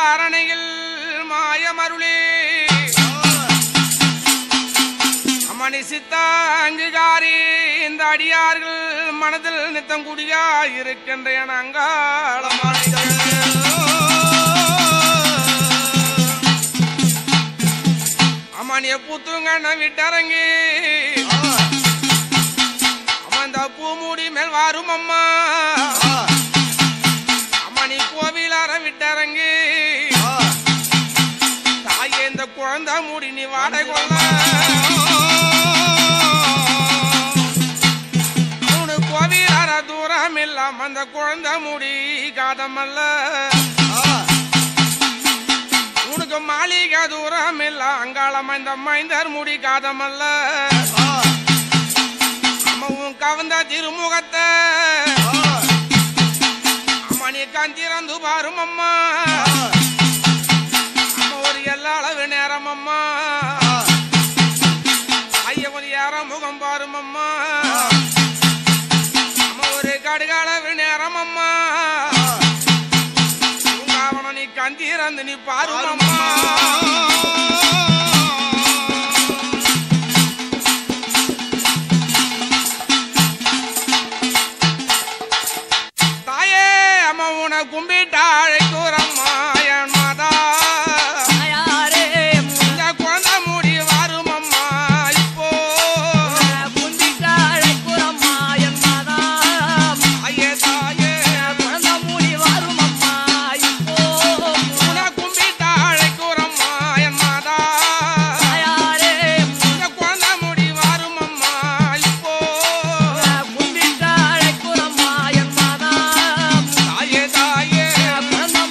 அரணையில் மாயமருளே அம்மணி சித்தாங்குகாரி இந்த அடியார்கள் மனதில் நித்தம் குடியா இருக்கின்ற என அங்காளமானிகள் அம்மனிய புத்துங்கண்ண விட்டரங்கி அம்மந்த பூமுடி மேல் வாரும் அம்மா அம்மணி கோவிலார விட்டரங்கி தாயே இந்த குழந்தை மூடி நீ வாட கொள்ள மூணு கோவிலார தூரம் இல்லாம அந்த குழந்தை மூடி காதமல்ல உனக்கு மாளிகை தூரம் இல்ல அங்காளம் இந்த மைந்தர் முடி காதமல்ல அம்மா உன் கவர்ந்த திருமுகத்தை அம்மா நீ கஞ்சிறந்து பாரும் அம்மா அம்மா ஒரு எல்லா அளவு நேரம் அம்மா ஐய ஒரு யார முகம் பாரும் அம்மா அம்மா ஒரு கடுகளவு நேரம் அம்மா உங்க அவனை நீ கஞ்சிறந்து நீ பாரும் அம்மா தாயே அம்மா உன கும்பிட்டாழை கூறம்மா என் மாதா தாயாரே இந்த குழந்தை மூடி வரும் அம்மா இப்போ குந்திட்டாழை குரம்மா என் மாதாம் ஐயே தாயே குழந்த மூடி வரும் அம்மா இப்போ உன கும்பிட்டாழை கூறம்மா என் மாதா தாயாரே இந்த குழந்தை மூடி வரும் அம்மா இப்போ குந்திட்டாழை குரம்மா என் மாதாம் தாயே தாயே குழந்த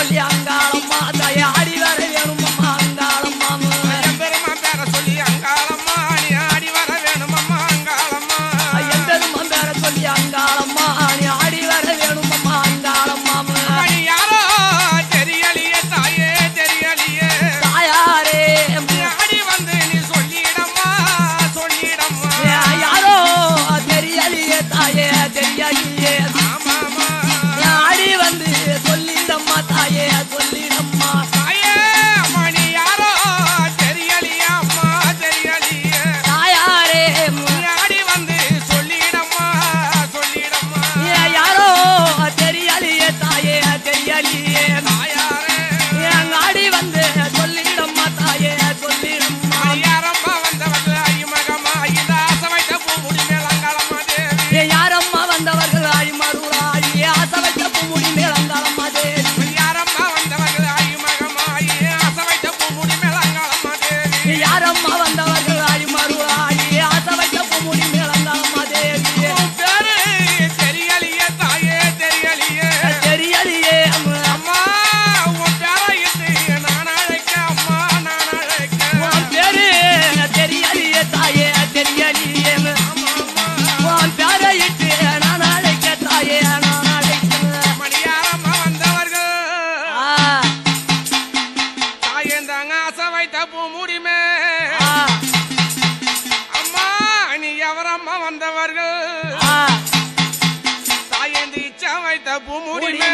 சொல்லி அங்காளம்மா தாயே ஆடி வர வேணும் அம்மா அங்காளம்மா எம்பெருமான் பேர சொல்லி அங்காளம்மா நீ ஆடி வர வேணுமம்மா அங்காளம்மா எம்பெருமான் பேர சொல்லி அங்காளம்மா நீ ஆடி வர வேணும் அம்மா அங்காளம்மா மணி யாரோ தெரியலையே தாயே தெரியலையே தாயாரே நீ ஆடி வந்து நீ சொல்லிடம்மா சொல்லிடம்மா யாரோ தெரியலையே தாயே தெரியலையே ஆமாமா ஆடி வந்து சொல்லிடம்மா தாயே சொல்லிடம்மா தாயே மணி யாரோ தெரியலையே அம்மா தெரியலையே தாயாரே நீ ஆடி வந்து சொல்லிடம்மா சொல்லிடம்மா யாரோ தெரியலையே தாயே தெரியலையே தாயாரே ஆடி வந்து சொல்லிடம்மா தாயே சொல்லிடம்மா யாரம்மா வந்தவர்கள் ஐமகமா இந்த ஆசை வைத்த பூ முடி மேலங்காலம்மா தேவி யாரம்மா வந்தவர்கள் ஆடி மறுவாடி ஆசை வைத்த பூமுடி மேலங்காலம்மா தேவி யாரம்மா வந்தவர்கள் ஐமகமா ஆசை வைத்த பூ முடி மேலங்காலம்மா தேவி யாரம்மா வந்தவர்கள் ஆடி மறுவாடி ஆசை வைத்த பூமுடி மேலங்காலம்மா தேவி உன் பேரு தெரியலையே தாயே தெரியலையே தெரியலையே அம்மா உன் பேரை இட்டு நான் அழைக்க அம்மா நான் அழைக்க உன் பேரு தெரியலையே தாயே தெரியலையே அம்மா, அம்மா. உன் பேரை இட்டு நான் அழைக்க தாயே நான் அழைக்க மணியாரம்மா வந்தவர்கள் ஆ, தாயந்தாங்க ஆசை வைத்த பூ முடிமே ஆ, அம்மா நீ எவரம்மா வந்தவர்கள் ஆ, தாயந்தி இச்சா வைத்த பூ முடிமே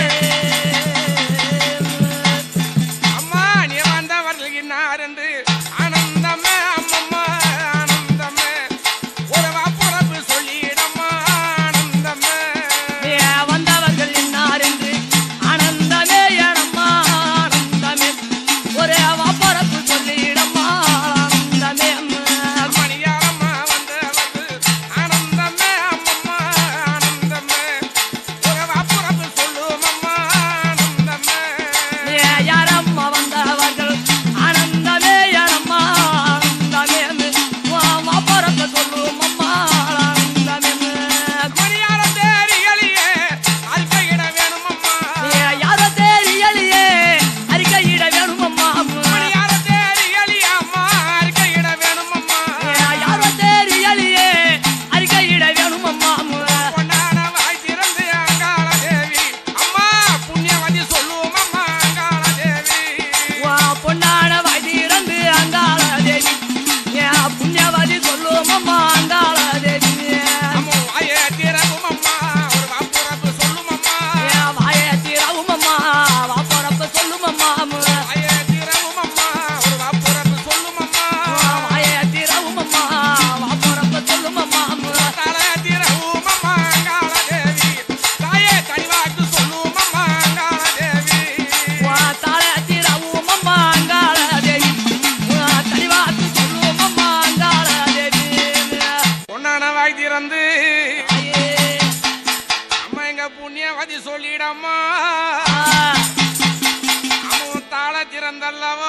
அம்மா நீ வந்தவர்கள் இன்னார் என்று ஆனந்தமே அம்மம்மா ஆனந்தமே உறவா புறப்பு சொல்லிடம்மா ஆனந்தமே நீ வந்தவர்கள் இன்னார் என்று ஆனந்தமே எனம்மா ஆனந்தமே ஒரே வாப்பரப்பு சொல்லிடம்மா ஆனந்தமே மணியாரம்மா வந்தவர்கள் ஆனந்தமே அம்மம்மா ஆனந்தமே உறவா புறப்பு சொல்லுமம்மா ஆனந்தமே நீ யாரம்மா வந்தவர்கள் ஆனந்தமே எனம்மா ஆனந்தமே வாப்பரப்பு சொல்லும் அம்மா ஆனந்தமே மணியார தேரியலியே அல்கையிட வேணுமம்மா யாரோ தெரியலையே அறிக்கையிட வேணும் அம்மா மணியார தேரியலியே அம்மா அல்கையிட வேணுமம்மா யாரோ தெரியலையே அறிக்கையிட வேணும் அம்மா பொன்னான வாய் திறந்து அங்காள தேவி அம்மா புண்ணியவதி சொல்லுவோம் அம்மா அங்காள தேவி வா பொன்னான வதிரந்து அங்காள தேவி ஏன் புண்ணியவதி சொல்லும் அம்மா அங்காள தேவி அம்மோ வாயே திறவும் அம்மா ஒரு வாப்புறப்பு சொல்லும் அம்மா ஏன் வாய திறவும் அம்மா வா பொறப்ப சொல்லும் அம்மா வாயே திறவும் அம்மா ஒரு வாப்புறப்பு சொல்லும் அம்மா வாய திறவும் அம்மா வா பொறப்ப சொல்லும் அம்மா தலை திறவும் அம்மா அங்காள தேவி தாயே தனிவாக்கு சொல்லும் அம்மா அங்காள தேவி வா தாள திறவும் அம்மா அங்காள தேவி வா தனிவாத்து சொல்லும் அம்மா அங்காள தேவி பொன்னான வாய் திறந்து தாயே, அம்மா எங்க புண்ணியவதி சொல்லிடம்மா ஆ, அவன் தாள திறந்தல்லவா